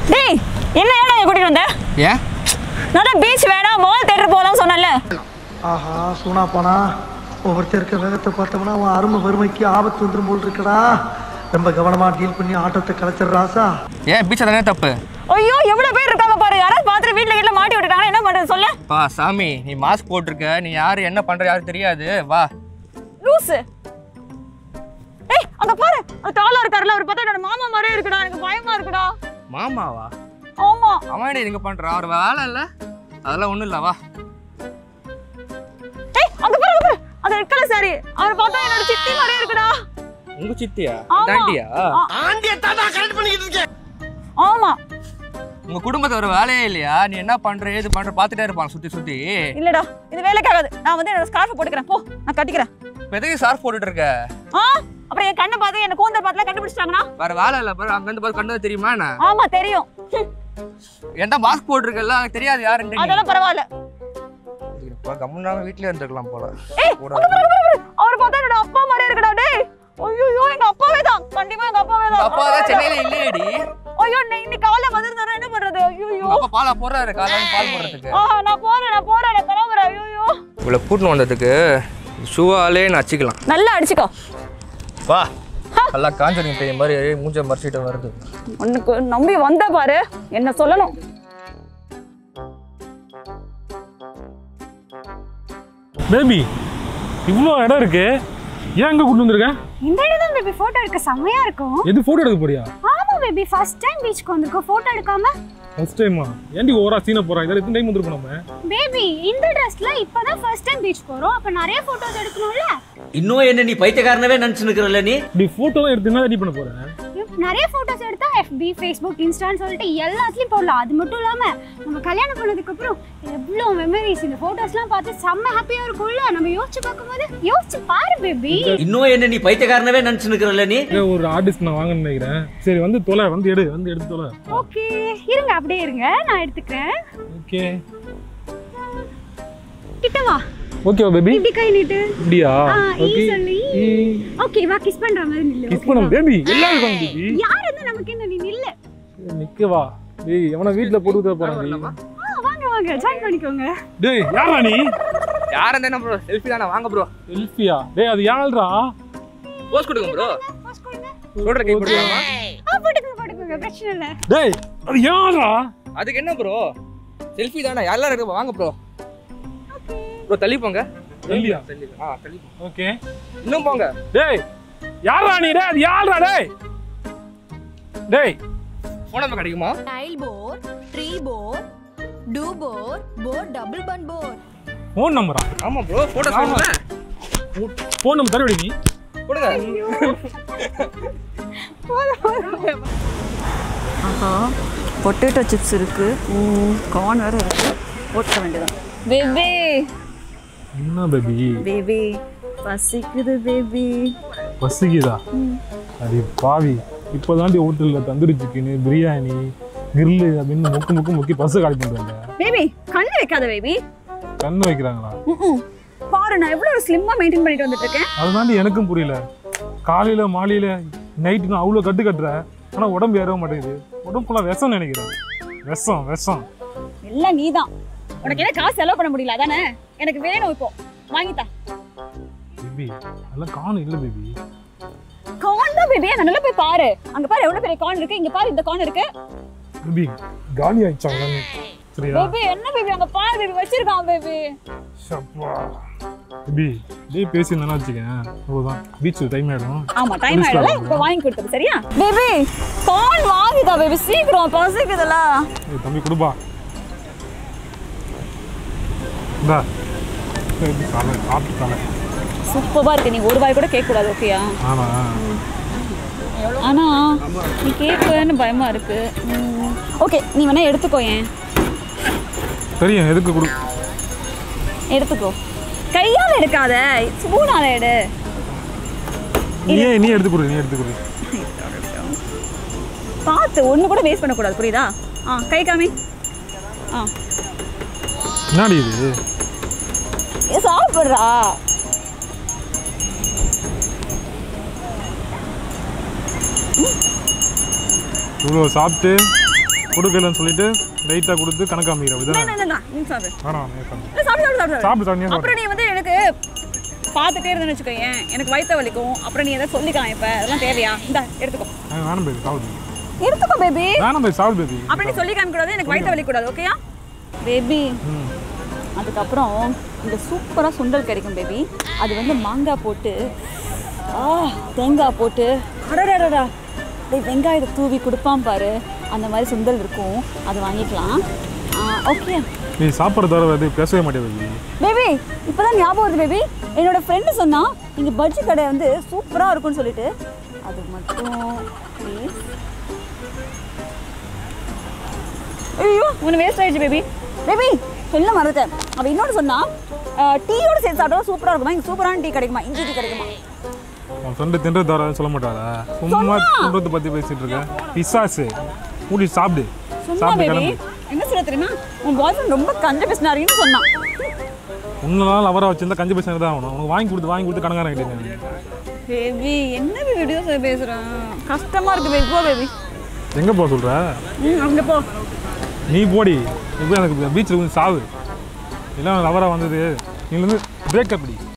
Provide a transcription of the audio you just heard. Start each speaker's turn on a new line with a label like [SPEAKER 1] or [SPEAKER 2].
[SPEAKER 1] டேய் என்ன ஏடா இங்க கூட்டிட்டு வந்த
[SPEAKER 2] ஏன்
[SPEAKER 1] நான் தான் பீச் வேணாம் மால் தேட்டர் போகலாம் சொன்னல
[SPEAKER 3] ஆஹா சூனா போனா ஒவ்வொருத்தர் இருக்க வேகத்தை பார்த்தோம்னா அவன் அருமை வறுமைக்கு ஆபத்து வந்துடும் போல் இருக்கடா ரொம்ப கவனமா டீல் பண்ணி ஆட்டத்தை கலைச்சிடுறாசா
[SPEAKER 2] ஏன் பீச்சில் தானே தப்பு
[SPEAKER 1] ஐயோ எவ்வளவு பேர் இருக்காங்க பாரு யாராவது பார்த்துட்டு வீட்ல வீட்ல மாட்டி விட்டுட்டாங்கன்னா என்ன பண்றது சொல்லு
[SPEAKER 2] பா சாமி நீ மாஸ்க் போட்டிருக்க நீ யாரு என்ன பண்ற யாரும் தெரியாது வா
[SPEAKER 1] லூசு டேய் அங்க பாரு அந்த டாலா இருக்காருல அவர் பார்த்தா என்னோட மாமா மாதிரியே இருக்குடா எனக்கு பயமா இருக்குடா
[SPEAKER 2] மாமாவா
[SPEAKER 1] ஆமா
[SPEAKER 2] அவன் நீங்க பண்ற அவர் வேலை இல்ல அதெல்லாம் ஒண்ணும் இல்ல வா
[SPEAKER 1] டேய் அங்க பாரு அங்க பாரு அந்த ரெட் கலர் சாரி அவர் பார்த்தா என்னோட சித்தி மாதிரியே இருக்குடா
[SPEAKER 2] உங்க சித்தியா
[SPEAKER 1] ஆமா.
[SPEAKER 2] தாண்டியா
[SPEAKER 1] ஆமா
[SPEAKER 2] உங்க குடும்பத்தை ஒரு வேலையே இல்லையா நீ என்ன பண்ற ஏது பண்ற பாத்துட்டே இருப்பாங்க சுத்தி சுத்தி
[SPEAKER 1] இல்லடா இது வேலைக்காகாது நான் வந்து என்னோட ஸ்கார்ஃப் போட்டுக்கிறேன் போ நான் கட்டிக்கிறேன்
[SPEAKER 2] இப்ப எதுக்கு சார்ஃப் போட்டுட்டு இருக்க
[SPEAKER 1] ஆ அப்புறம் என் கண்ணை பார்த்து என்ன கூந்தல் பார்த்துலாம் கண்டுபிடிச்சிட்டாங்கன்னா
[SPEAKER 2] வேற வேலை இல்ல பாரு அங்க இருந்து பாரு கண்டது தெரியுமா என்ன
[SPEAKER 1] ஆமா தெரியும் ஹம்,
[SPEAKER 2] என்கிட்ட மாஸ்க் போட்டிருக்கல எனக்கு தெரியாது யாருன்னு
[SPEAKER 1] அதெல்லாம் பரவாயில்ல
[SPEAKER 2] கம்முனாம வீட்லயே இருந்திருக்கலாம் போல
[SPEAKER 1] ஏய்
[SPEAKER 2] கூட
[SPEAKER 1] அங்க பாரு, அங்க பாரு, அங்க பாரு. அவர் பார்த்தா என்னோட அப்பா மாதிரியே இருக்குடா டேய் ஐயோ எங்க அப்பாவே தான் கண்டிப்பா எங்க அப்பாவே
[SPEAKER 2] உங்க
[SPEAKER 1] தான்
[SPEAKER 2] அப்பா தான் சென்னையில இல்லையேடி
[SPEAKER 1] ஐயோ நீ இன்னைக்கு காலைல வந்திருந்தாரா என்ன பண்றது ஐயோ
[SPEAKER 2] உங்க அப்பா பாலா போறாரு காலையில பால் போடுறதுக்கு
[SPEAKER 1] ஆஹா நான் போறேன் நான் போறேன் நான் கிளம்புறேன் ஐயோ
[SPEAKER 2] இவ்வளோ கூட்டின்னு வந்ததுக்கு ஷூவாலே நச்சுக்கலாம்
[SPEAKER 1] நல்லா அடிச்சுக்கோ
[SPEAKER 2] வா நல்லா காஞ்சனிங் பெரிய மாதிரி மூஞ்ச மறைச்சிட்டு வருது
[SPEAKER 1] உனக்கு நம்பி வந்த பாரு என்ன சொல்லணும்
[SPEAKER 4] பேபி இவ்வளோ இடம் இருக்கு ஏன் அங்கே கூட்டு வந்திருக்க
[SPEAKER 5] இந்த இடம் தான் பேபி போட்டோ எடுக்க செம்மையா இருக்கும்
[SPEAKER 4] எது ஃபோட்டோ எடுக்க போறியா
[SPEAKER 5] ஆமா பேபி ஃபர்ஸ்ட் டைம் பீச்சுக்கு வந்திருக்கோம் போட்டோ எடுக்காம
[SPEAKER 4] ஃபர்ஸ்ட் டைமா ஏன்டி ஓரா சீனை போறா இதில் எத்தனை டைம் வந்திருக்கோம் நம்ம
[SPEAKER 5] பேபி இந்த ட்ரெஸ்ல இப்பதான் ஃபர்ஸ்ட் டைம் பீச் போறோம் அப்ப நிறைய போட்டோஸ் எடுக்கணும்ல
[SPEAKER 6] இன்னும் என்ன நீ பைத்தியக்காரனவே நினைச்சு நிக்கிறல்ல நீ
[SPEAKER 4] இப்படி ஃபோட்டோ தான் எடுத்து என்ன ரெடி பண்ண போறேன்
[SPEAKER 5] நிறைய போட்டோஸ் எடுத்தா எஃபி ஃபேஸ்புக் இன்ஸ்டான்னு சொல்லிட்டு எல்லாத்துலயும் போடலாம் அது மட்டும் இல்லாம நம்ம கல்யாணம் பண்ணதுக்கு அப்புறம் எவ்வளவு மெமரிஸ் இந்த போட்டோஸ்லாம் பார்த்து செம்ம ஹாப்பியா இருக்கும்ல நம்ம யோசிச்சு பார்க்கும்போது யோசிச்சு பாரு பேபி
[SPEAKER 6] இன்னும் என்ன நீ பைத்தியக்காரனவே நினைச்சு நிக்கிறல்ல நீ
[SPEAKER 4] இல்லை ஒரு ஆர்டிஸ்ட் நான் வாங்கன்னு நினைக்கிறேன் சரி வந்து தொலை வந்து எடு வந்து எடுத்து தொலை
[SPEAKER 5] ஓகே இருங்க அப்படியே இருங்க நான் எடுத்துக்கிறேன்
[SPEAKER 4] ஓகே
[SPEAKER 5] கிட்ட வா
[SPEAKER 4] ஓகேவா பேபி
[SPEAKER 5] இப்படி கை நீட்டு
[SPEAKER 4] இப்படியா
[SPEAKER 5] ஆ, ஈ
[SPEAKER 4] ஓகே
[SPEAKER 5] சொல்லி. ஓகே வா கிஸ் பண்ற மாதிரி நில்லு
[SPEAKER 4] கிஸ் பண்ண பேபி எல்லாம் இருக்காங்க பேபி
[SPEAKER 5] யார் இருந்தா நமக்கு என்ன நீ நில்லு
[SPEAKER 4] நிக்கவா டேய் எவனா வீட்ல போட்டு விட போறான்
[SPEAKER 5] ஆ வாங்க வாங்க ஜாயின் பண்ணிக்கோங்க
[SPEAKER 4] டேய் யாரா நீ
[SPEAKER 2] யார் இருந்தா ப்ரோ செல்ஃபி தானே வாங்க ப்ரோ
[SPEAKER 4] செல்ஃபியா டேய் அது யாழ்ரா
[SPEAKER 2] போஸ்ட் கொடுங்க ப்ரோ
[SPEAKER 5] பாஸ் கொடுங்க
[SPEAKER 2] சொல்ற கை போட்டுக்கலாமா
[SPEAKER 5] ஆ போட்டுக்கோங்க போட்டுக்கோங்க பிரச்சனை இல்ல
[SPEAKER 4] டேய் அது யாரா
[SPEAKER 2] அதுக்கு என்ன ப்ரோ செல்ஃபி தானே எல்லாரும் இருக்கு வாங்க ப்ரோ ப்ரோ தள்ளி போங்க
[SPEAKER 4] இல்லையா
[SPEAKER 2] தள்ளி ஆ தள்ளி போங்க.
[SPEAKER 4] ஓகே
[SPEAKER 2] இன்னும் போங்க
[SPEAKER 4] டேய் யாரா நீ டேய் அது யாரா டேய் டேய்
[SPEAKER 2] ஃபோன் நம்பர் கிடைக்குமா
[SPEAKER 7] Tile bore, tree bore, do bore, bore double bun bore.
[SPEAKER 4] Phone நம்பரா
[SPEAKER 2] ஆமா ப்ரோ போட்டோ சொல்லுங்க
[SPEAKER 4] ஃபோன் நம்பர் தரவிடி நீ
[SPEAKER 2] கொடுங்க
[SPEAKER 1] ஆஹா பொட்டேட்டோ சிப்ஸ் இருக்கு கார்ன் வேற இருக்கு போட்டுக்க வேண்டியதான் பேபி
[SPEAKER 4] என்ன பேபி
[SPEAKER 1] பேபி பசிக்குது பேபி
[SPEAKER 4] பசிக்குதா அடி பாவி இப்போதாண்டி ஹோட்டலில் தந்தூரி சிக்கனு பிரியாணி கிரில்லு அப்படின்னு முக்கு முக்கு முக்கி பஸ்ஸை காலி பண்ணுறாங்க
[SPEAKER 1] பேபி கண்ணு வைக்காத பேபி
[SPEAKER 4] கண்ணு வைக்கிறாங்களா
[SPEAKER 1] பாரு நான் எவ்வளவு ஸ்லிம்மா மெயின்டைன் பண்ணிட்டு வந்துட்டு இருக்கேன்
[SPEAKER 4] அதுதாண்டி எனக்கும் புரியல காலையில் மாலையில் நைட்டு நான் அவ்வளோ கட்டு கட்டுறேன் ஆனால் உடம்பு ஏறவே மாட்டேங்குது உடம்பு ஃபுல்லாக விஷம் நினைக்கிறேன் விஷம் விஷம்
[SPEAKER 1] எல்லாம் நீதான் உனக்கு என்ன காசு செலவு பண்ண முடியல அதானே எனக்கு வேணும் இப்போ வாங்கித்தா
[SPEAKER 4] பேபி அதெல்லாம் காணும் இல்லை பேபி
[SPEAKER 1] கார்ன் தான் பேபி நல்லா போய் பாரு அங்க பாரு எவ்வளவு பெரிய கார்ன் இருக்கு இங்க பாரு இந்த கார்ன் இருக்கு
[SPEAKER 4] பேபி காலி ஆயிடுச்சாங்க சரியா
[SPEAKER 1] பேபி என்ன பேபி அங்க பாரு பேபி வச்சிருக்கான் பேபி
[SPEAKER 4] சப்பா பேபி இதே பேசியிருந்தேன்னா வச்சுக்கேன் அவ்வளோதான் பீச் டைம் ஆகிடும்
[SPEAKER 1] ஆமா டைம் ஆயிடல இப்போ வாங்கி கொடுத்துரு சரியா பேபி கார்ன் வாங்கிதா பேபி சீக்கிரம் பசிக்குதுல
[SPEAKER 4] ஏய் தம்பி கொடுப்பா இந்தா இது தலை சாப்பிட்டு தலை
[SPEAKER 1] சூப்பரா இருக்கு நீ ஒரு வாய் கூட கேட்க கூடாது ஓகேயா
[SPEAKER 4] ஆனா
[SPEAKER 1] ஆனா நீ கேட்கன்னு பயமா இருக்கு ஓகே நீ வேணா எடுத்துக்கோ ஏன்
[SPEAKER 4] தெரியும் எதுக்கு கொடு
[SPEAKER 1] எடுத்துக்கோ கையால எடுக்காத ஸ்பூனால எடு
[SPEAKER 4] நீ ஏன் நீ எடுத்து கொடு நீ எடுத்து கொடு
[SPEAKER 1] பார்த்து ஒண்ணு கூட வேஸ்ட் பண்ணக்கூடாது புரியுதா ஆ கை காமி ஆ
[SPEAKER 4] என்னடி இது
[SPEAKER 1] ஏ, சாப்பிடுறா
[SPEAKER 4] இவ்வளோ சாப்பிட்டு கொடுக்கலன்னு சொல்லிட்டு லைட்டாக கொடுத்து கணக்கு அமைக்கிற
[SPEAKER 1] இல்ல,
[SPEAKER 4] இதான்
[SPEAKER 1] இல்ல, இல்ல, நீ சாப்பிடு
[SPEAKER 4] வேணாம் நீ சாப்பிடு.
[SPEAKER 1] இல்ல, சாப்பிடு சாப்பிடு சாப்பிடு
[SPEAKER 4] சாப்பிடு சாப்பிடு நீ சாப்பிடு
[SPEAKER 1] அப்புறம் நீ வந்து எனக்கு பார்த்துட்டே இருந்தேன்னு வச்சுக்கோயேன் எனக்கு வயித்த வலிக்கும் அப்புறம் நீ எதாவது சொல்லிக்கலாம் இப்ப அதெல்லாம் தேவையா இந்தா எடுத்துக்கோ
[SPEAKER 4] ஆ, வேணாம் பேபி சாப்பிடு
[SPEAKER 1] எடுத்துக்கோ பேபி
[SPEAKER 4] வேணாம் பேபி சாப்பிடு பேபி
[SPEAKER 1] அப்படி நீ சொல்லி காமிக்கூடாது எனக்கு வயித்த வலிக்க கூடாது ஓகேயா பேபி
[SPEAKER 4] ம்
[SPEAKER 1] அதுக்கப்புறம் இங்க சூப்பரா சுண்டல் கிடைக்கும் பேபி அது வந்து மாங்காய் போட்டு ஆ தேங்காய் போட்டு அடடடடா டேய் வெங்காயத்தை தூவி கொடுப்பான் பாரு அந்த மாதிரி சுண்டல் இருக்கும் அது வாங்கிக்கலாம் ஓகே
[SPEAKER 4] நீ சாப்பிட்ற தவிர வந்து பேசவே மாட்டேன் பேபி
[SPEAKER 1] பேபி இப்போதான் ஞாபகம் வருது பேபி என்னோட ஃப்ரெண்டு சொன்னா இங்க பஜ்ஜி கடை வந்து சூப்பரா இருக்கும்னு சொல்லிட்டு அது மட்டும் ப்ளீஸ் ஐயோ உனக்கு வேஸ்ட் ஆயிடுச்சு பேபி பேபி சொல்ல மறந்துட்டேன் அவ இன்னொன்று சொன்னா அஹ், டீயோட சேர்த்து சாப்பிட்டா சூப்பரா இருக்குமா இங்க சூப்பரான டீ கிடைக்குமா இஞ்சி டீ கிடைக்குமா
[SPEAKER 4] உன் ஃப்ரெண்டு தின்ற தவிர சொல்ல மாட்டாளா சும்மா தின்றதை பற்றி பேசிட்டு இருக்க பிசாசு மூடி சாப்பிடு
[SPEAKER 1] சும்மா
[SPEAKER 4] சாப்பிட்டு
[SPEAKER 1] பேபி
[SPEAKER 4] கிளம்பு
[SPEAKER 1] என்ன சொல்ல தெரியுமா உன் பாய் ஃப்ரெண்ட் ரொம்ப கஞ்ச பேசினாருன்னு சொன்னான்
[SPEAKER 4] உன்னெல்லாம் லவராக வச்சிருந்தா கஞ்சி பேசினது தான் ஆகணும் உனக்கு வாங்கி கொடுத்து வாங்கி கொடுத்து கணக்காரன் கிட்டே
[SPEAKER 1] பேபி என்ன பேபி வீடியோ பேசுறேன் கஷ்டமா இருக்கு பேபி போ பேபி
[SPEAKER 4] எங்கே போக சொல்கிற
[SPEAKER 1] ம் அங்க போ
[SPEAKER 4] நீ போடி நீ போய் எனக்கு பீச்சில் கொஞ்சம் சாவு இல்லை லவராக வந்தது நீ வந்து பிரேக்கப் அடி